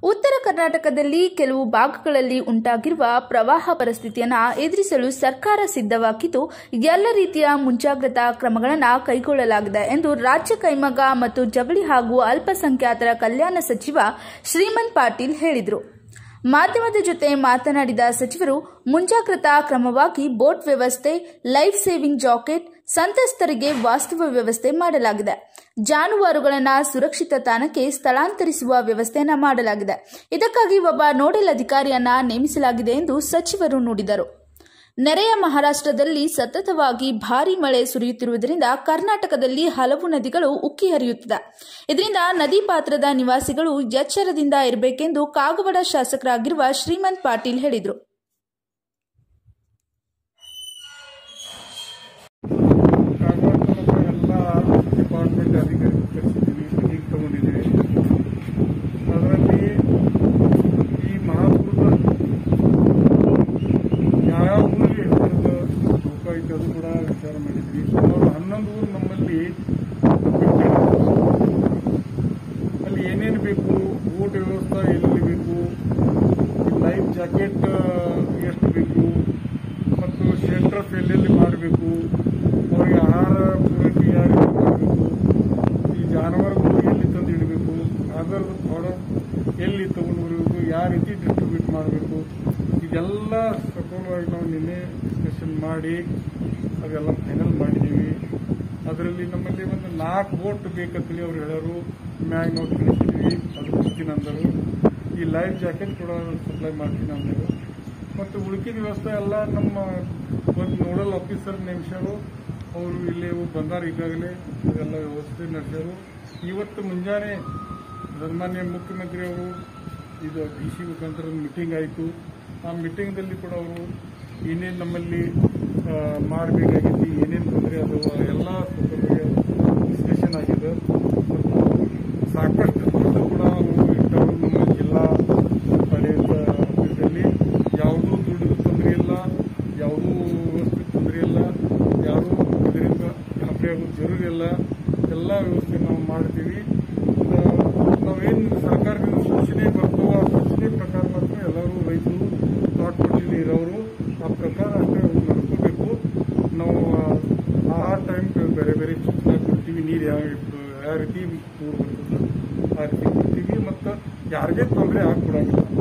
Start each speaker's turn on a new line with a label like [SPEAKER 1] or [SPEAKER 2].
[SPEAKER 1] ಉತ್ತರ ಕರ್ನಾಟಕದಲ್ಲಿ ಕೆಲವು ಭಾಗಗಳಲ್ಲಿ ಉಂಟಾಗಿರುವ ಪ್ರವಾಹ ಪರಿಸ್ಥಿತಿಯನ್ನು ಎದುರಿಸಲು ಸರ್ಕಾರ ಸಿದ್ಧವಾಗಿದ್ದು ಎಲ್ಲ ರೀತಿಯ ಮುಂಜಾಗ್ರತಾ ಕ್ರಮಗಳನ್ನು ಕೈಗೊಳ್ಳಲಾಗಿದೆ ಎಂದು ರಾಜ್ಯ ಕೈಮಗ್ಗ ಮತ್ತು ಜವಳಿ ಹಾಗೂ ಅಲ್ಪಸಂಖ್ಯಾತರ ಕಲ್ಯಾಣ ಸಚಿವ ಶ್ರೀಮಂತ್ ಪಾಟೀಲ್ ಹೇಳಿದರು ಮಾಧ್ಯಮದ ಜೊತೆ ಮಾತನಾಡಿದ ಸಚಿವರು ಮುಂಜಾಗ್ರತಾ ಕ್ರಮವಾಗಿ ಬೋಟ್ ವ್ಯವಸ್ಥೆ ಲೈಫ್ ಸೇವಿಂಗ್ ಜಾಕೆಟ್ ಸಂತ್ರಸ್ತರಿಗೆ ವಾಸ್ತವ ವ್ಯವಸ್ಥೆ ಮಾಡಲಾಗಿದೆ ಜಾನುವಾರುಗಳನ್ನು ಸುರಕ್ಷಿತ ತಾಣಕ್ಕೆ ಸ್ಥಳಾಂತರಿಸುವ ವ್ಯವಸ್ಥೆಯನ್ನ ಮಾಡಲಾಗಿದೆ ಇದಕ್ಕಾಗಿ ಒಬ್ಬ ನೋಡೆಲ್ ಅಧಿಕಾರಿಯನ್ನ ನೇಮಿಸಲಾಗಿದೆ ಎಂದು ಸಚಿವರು ನುಡಿದರು ನೆರೆಯ ಮಹಾರಾಷ್ಟ್ರದಲ್ಲಿ ಸತತವಾಗಿ ಭಾರೀ ಮಳೆ ಸುರಿಯುತ್ತಿರುವುದರಿಂದ ಕರ್ನಾಟಕದಲ್ಲಿ ಹಲವು ನದಿಗಳು ಉಕ್ಕಿ ಹರಿಯುತ್ತಿದೆ ಇದರಿಂದ ನದಿ ಪಾತ್ರದ ನಿವಾಸಿಗಳು ಎಚ್ಚರದಿಂದ ಇರಬೇಕೆಂದು ಕಾಗವಾಡ ಶಾಸಕರಾಗಿರುವ ಶ್ರೀಮಂತ್ ಪಾಟೀಲ್ ಹೇಳಿದರು
[SPEAKER 2] ಕಾಗವಾಡ ತಾಲೂಕು ಎಲ್ಲ ಡಿಪಾರ್ಟ್ಮೆಂಟ್ ಅಧಿಕಾರಿಗಳು ಕರೆಸಿದ್ದೀವಿ ಮೀಟಿಂಗ್ ತಗೊಂಡಿದ್ದೀವಿ ಅದರಲ್ಲಿ ಈ ಮಹಾಪುರದ ಯಾವ್ಯಾವ ಊರಿಗೆ ಹೆಚ್ಚಿನ ತೂಕ ಐತೆ ಅದು ಕೂಡ ವಿಚಾರ ಮಾಡಿದ್ವಿ ಸುಮಾರು ಹನ್ನೊಂದು ಊರು ನಮ್ಮಲ್ಲಿ ಅಲ್ಲಿ ಏನೇನು ಬೇಕು ಊಟ ವ್ಯವಸ್ಥೆ ಎಲ್ಲಿ ಬೇಕು ಲೈಫ್ ಜಾಕೆಟ್ ಎಷ್ಟು ಬೇಕು ಮತ್ತು ಶೆಲ್ಟರ್ಸ್ ಎಲ್ಲೆಲ್ಲಿ ಮಾಡಬೇಕು ಅವರಿಗೆ ಆಹಾರ ಪೂರೈಕೆ ಯಾವ ರೀತಿ ಮಾಡಬೇಕು ಈ ಜಾನುವಾರುಗಳು ಎಲ್ಲಿ ತಂದು ಇಡಬೇಕು ಅದರದ್ದು ಪ್ರಾಡಕ್ಟ್ ಎಲ್ಲಿ ತಗೊಂಡು ಬರಬೇಕು ಯಾವ ರೀತಿ ಡಿಸ್ಟ್ರಿಬ್ಯೂಟ್ ಮಾಡಬೇಕು ಇದೆಲ್ಲ ಸಫಲವಾಗಿ ನಾವು ನಿನ್ನೆ ಡಿಸ್ಕಷನ್ ಮಾಡಿ ಅದೆಲ್ಲ ಫೈನಲ್ ಮಾಡಿದ್ದೀವಿ ಅದರಲ್ಲಿ ನಮ್ಮಲ್ಲಿ ಒಂದು ನಾಲ್ಕು ಬೋಟ್ ಬೇಕಂತೇಳಿ ಅವ್ರು ಹೇಳೋರು ಮ್ಯಾಗ ನಾವು ತಿಳಿಸಿದ್ವಿ ಅದು ಕೊಡ್ತೀನಿ ಅಂದರು ಈ ಲೈಫ್ ಜಾಕೆಟ್ ಕೂಡ ಸಪ್ಲೈ ಮಾಡ್ತೀನಿ ಅಂದರು ಮತ್ತು ಉಳ್ಕಿದ ವ್ಯವಸ್ಥೆ ಎಲ್ಲ ನಮ್ಮ ಒಂದು ನೋಡಲ್ ಆಫೀಸರ್ ನೇಮಿಸ್ಯಾರು ಅವರು ಇಲ್ಲಿ ಬಂದಾರ ಈಗಾಗಲೇ ಅದೆಲ್ಲ ವ್ಯವಸ್ಥೆ ನಡೆಸ್ಯಾರು ಇವತ್ತು ಮುಂಜಾನೆ ಸನ್ಮಾನ್ಯ ಮುಖ್ಯಮಂತ್ರಿ ಅವರು ಇದು ಡಿ ಸಿ ಮುಖಾಂತರ ಮೀಟಿಂಗ್ ಆಯಿತು ಆ ಮೀಟಿಂಗ್ದಲ್ಲಿ ಕೂಡ ಅವರು ಏನೇನು ನಮ್ಮಲ್ಲಿ ಮಾಡಬೇಕಾಗಿತ್ತು ಏನೇನು ತೊಂದರೆ ಅದು ಎಲ್ಲ ಡಿಸ್ಕಷನ್ ಆಗಿದೆ ಮತ್ತು ಸಾಕಷ್ಟು ದುಡ್ಡು ಕೂಡ ಅವರು ಇಟ್ಟವರು ನಮ್ಮ ಜಿಲ್ಲಾ ಆಡಳಿತ ಆಫೀಸಲ್ಲಿ ಯಾವುದೂ ದುಡ್ಡು ತೊಂದರೆ ಇಲ್ಲ ಯಾವುದೂ ವ್ಯವಸ್ಥೆ ತೊಂದರೆ ಇಲ್ಲ ಯಾರೂ ಇದರಿಂದ ಗಾಬರಿ ಆಗೋದು ಜರೂರಿ ಇಲ್ಲ ಎಲ್ಲ ವ್ಯವಸ್ಥೆ ನಾವು ಮಾಡ್ತೀವಿ ಆ, ನಾವೇನು ಸರ್ಕಾರದಿಂದ ಸೂಚನೆ ಬರ್ತವೋ ಆ ಸೂಚನೆ ಪ್ರಕಾರ ಮಾತ್ರ ಎಲ್ಲರೂ ರೈತರು ತೋಟ ಪಟ್ಟಿಲಿ ಇರೋರು ಆ ಪ್ರಕಾರ ಅಷ್ಟೇ ಅವ್ರು ನಡ್ಕೋಬೇಕು ನಾವು ಆ- ಆ ಟೈಮ್ ಬೇರೆ ಬೇರೆ ಸೂಚನೆ ಕೊಡ್ತೀವಿ ನೀರು ಯಾವ ಯಾವ ರೀತಿ ಕೂಡ್ ಬರ್ತದೆ ಆ ರೀತಿ ಕೊಡ್ತೀವಿ ಮತ್ತು ಯಾರಿಗೇ ತೊಂದರೆ ಆಗ್ಕೊಡಂಗಿಲ್ಲ